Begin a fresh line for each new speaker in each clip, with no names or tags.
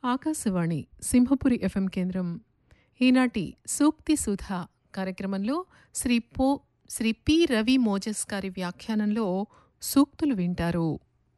Akashvani Simhapuri FM కేంద్రం ఈనాటి సూక్తి సుధ కార్యక్రమంలో శ్రీ పో శ్రీ పి రవి మోజస్ గారి వ్యాఖ్యానంలో సూక్తులు వింటారు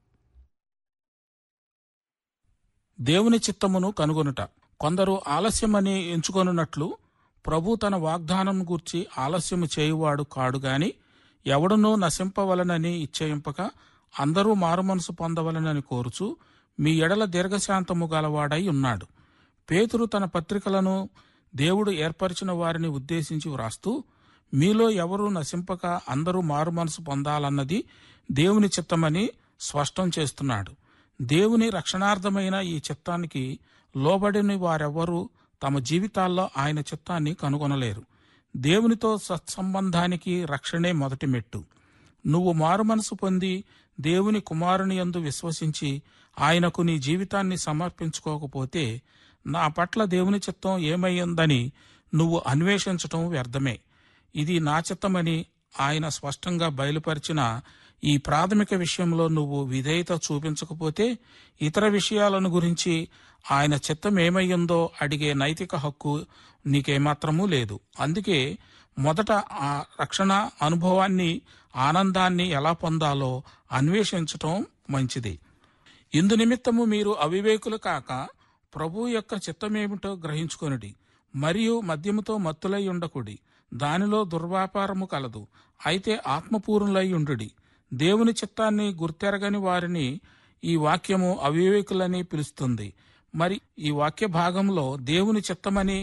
దేవుని చిత్తమును కనుగొనుట కొందరు ఆలస్యమని ఎంచుకొనున్నట్లు ప్రభు తన వాగ్దానం గూర్చి ఆలస్యము చేయువాడు కాడు గాని ఎవడునూ నశింపవలనని ఇచ్చేయింపక అందరూ మారుమనసు పొందవలనని కోరుచు మీ ఎడల దీర్ఘశాంతము గలవాడై ఉన్నాడు పేతురు తన పత్రికలను దేవుడు ఏర్పరిచిన వారిని ఉద్దేశించి వ్రాస్తూ మీలో ఎవరూ నశింపక అందరూ మారుమనసు పొందాలన్నది దేవుని చిత్తమని స్పష్టం చేస్తున్నాడు దేవుని రక్షణార్థమైన ఈ చిత్తానికి లోబడిన వారెవ్వరూ తమ జీవితాల్లో ఆయన చిత్తాన్ని కనుగొనలేరు దేవునితో సత్సంబంధానికి రక్షణే మొదటి మెట్టు నువ్వు మారుమనసు పొంది దేవుని కుమారుని యందు విశ్వసించి ఆయనకు నీ జీవితాన్ని సమర్పించుకోకపోతే నా పట్ల దేవుని చిత్తం ఏమయ్యిందని నువ్వు అన్వేషించటం వ్యర్థమే ఇది నా చిత్తమని ఆయన స్పష్టంగా బయలుపరిచిన ఈ ప్రాథమిక విషయంలో నువ్వు విధేయత చూపించకపోతే ఇతర విషయాలను గురించి ఆయన చిత్తం ఏమయ్యిందో అడిగే నైతిక హక్కు నీకేమాత్రమూ లేదు అందుకే మొదట ఆ రక్షణ అనుభవాన్ని ఆనందాన్ని ఎలా పొందాలో అన్వేషించటం మంచిది ఇందు నిమిత్తము మీరు అవివేకులు కాక ప్రభు యొక్క చిత్తమేమిటో గ్రహించుకొనుడి మరియు మద్యముతో మత్తులై ఉండకుడి దానిలో దుర్వ్యాపారము కలదు అయితే ఆత్మపూర్ణులై ఉండుడి దేవుని చిత్తాన్ని గుర్తెరగని వారిని ఈ వాక్యము అవివేకులని పిలుస్తుంది మరి ఈ వాక్య భాగంలో దేవుని చిత్తమని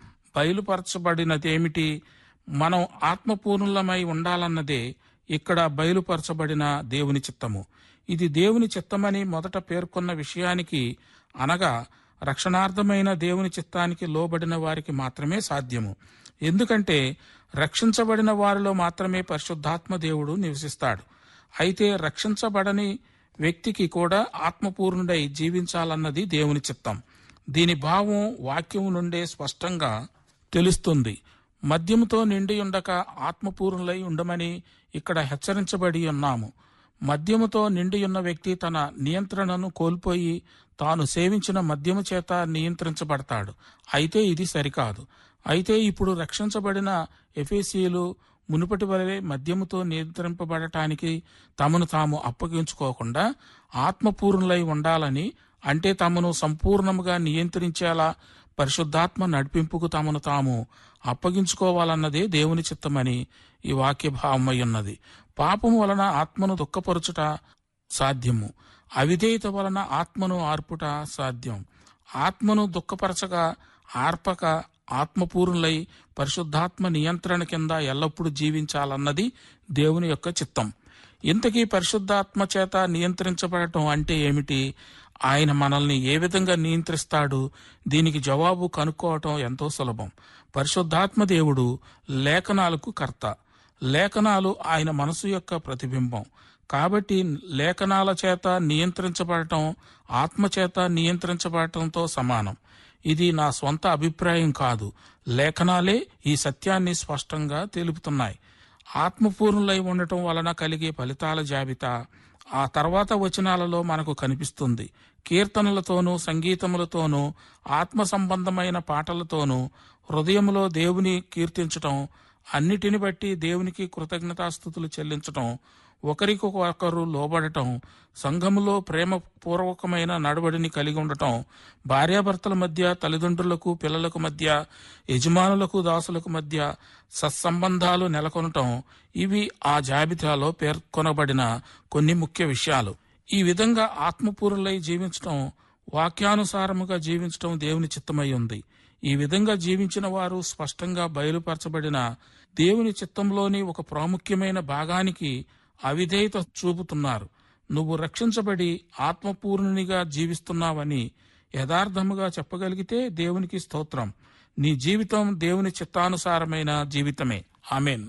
బయలుపరచబడినదేమిటి మనం ఆత్మపూర్ణులమై ఉండాలన్నదే ఇక్కడ బయలుపరచబడిన దేవుని చిత్తము ఇది దేవుని చిత్తమని మొదట పేర్కొన్న విషయానికి అనగా రక్షణార్థమైన దేవుని చిత్తానికి లోబడిన వారికి మాత్రమే సాధ్యము ఎందుకంటే రక్షించబడిన వారిలో మాత్రమే పరిశుద్ధాత్మ దేవుడు నివసిస్తాడు అయితే రక్షించబడని వ్యక్తికి కూడా ఆత్మపూర్ణుడై జీవించాలన్నది దేవుని చిత్తం దీని భావం వాక్యం నుండే స్పష్టంగా తెలుస్తుంది మద్యముతో నిండి ఉండక ఆత్మపూర్ణులై ఉండమని ఇక్కడ హెచ్చరించబడి ఉన్నాము మద్యముతో నిండి ఉన్న వ్యక్తి తన నియంత్రణను కోల్పోయి తాను సేవించిన మద్యము చేత నియంత్రించబడతాడు అయితే ఇది సరికాదు అయితే ఇప్పుడు రక్షించబడిన ఎఫేసీలు మునుపటి వలె మద్యముతో నియంత్రింపబడటానికి తమను తాము అప్పగించుకోకుండా ఆత్మపూర్ణులై ఉండాలని అంటే తమను సంపూర్ణముగా నియంత్రించేలా పరిశుద్ధాత్మ నడిపింపుకు తమను తాము అప్పగించుకోవాలన్నదే దేవుని చిత్తమని ఈ వాక్య భావమై ఉన్నది పాపము వలన ఆత్మను దుఃఖపరచుట సాధ్యము అవిధేయత వలన ఆత్మను ఆర్పుట సాధ్యం ఆత్మను దుఃఖపరచగా ఆర్పక ఆత్మపూర్ణులై పరిశుద్ధాత్మ నియంత్రణ కింద ఎల్లప్పుడూ జీవించాలన్నది దేవుని యొక్క చిత్తం ఇంతకీ పరిశుద్ధాత్మ చేత నియంత్రించబడటం అంటే ఏమిటి ఆయన మనల్ని ఏ విధంగా నియంత్రిస్తాడు దీనికి జవాబు కనుక్కోవటం ఎంతో సులభం పరిశుద్ధాత్మ దేవుడు లేఖనాలకు కర్త లేఖనాలు ఆయన మనసు యొక్క ప్రతిబింబం కాబట్టి లేఖనాల చేత నియంత్రించబడటం ఆత్మ చేత నియంత్రించబడటంతో సమానం ఇది నా స్వంత అభిప్రాయం కాదు లేఖనాలే ఈ సత్యాన్ని స్పష్టంగా తెలుపుతున్నాయి ఆత్మపూర్ణులై ఉండటం వలన కలిగే ఫలితాల జాబితా ఆ తర్వాత వచనాలలో మనకు కనిపిస్తుంది కీర్తనలతోనూ సంగీతములతోనూ ఆత్మ సంబంధమైన పాటలతోనూ హృదయములో దేవుని కీర్తించటం అన్నిటిని బట్టి దేవునికి కృతజ్ఞతాస్థుతులు చెల్లించటం ఒకరికొకరు లోబడటం సంఘములో ప్రేమపూర్వకమైన నడవడిని కలిగి ఉండటం భార్యాభర్తల మధ్య తల్లిదండ్రులకు పిల్లలకు మధ్య యజమానులకు దాసులకు మధ్య సత్సంబంధాలు నెలకొనటం ఇవి ఆ జాబితాలో పేర్కొనబడిన కొన్ని ముఖ్య విషయాలు ఈ విధంగా ఆత్మపూరులై జీవించటం వాక్యానుసారముగా జీవించటం దేవుని చిత్తమై ఉంది ఈ విధంగా జీవించిన వారు స్పష్టంగా బయలుపరచబడిన దేవుని చిత్తంలోని ఒక ప్రాముఖ్యమైన భాగానికి అవిధేయత చూపుతున్నారు నువ్వు రక్షించబడి ఆత్మపూర్ణునిగా జీవిస్తున్నావని యథార్థముగా చెప్పగలిగితే దేవునికి స్తోత్రం నీ జీవితం దేవుని చిత్తానుసారమైన జీవితమే ఆమెన్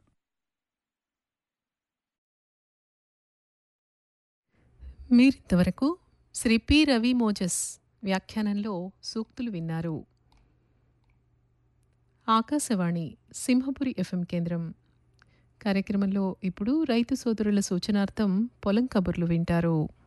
మీరింతవరకు శ్రీ పి రవి మోజస్ వ్యాఖ్యానంలో సూక్తులు విన్నారు ఆకాశవాణి సింహపురి ఎఫ్ఎం కేంద్రం కార్యక్రమంలో ఇప్పుడు రైతు సోదరుల సూచనార్థం పొలం కబుర్లు వింటారు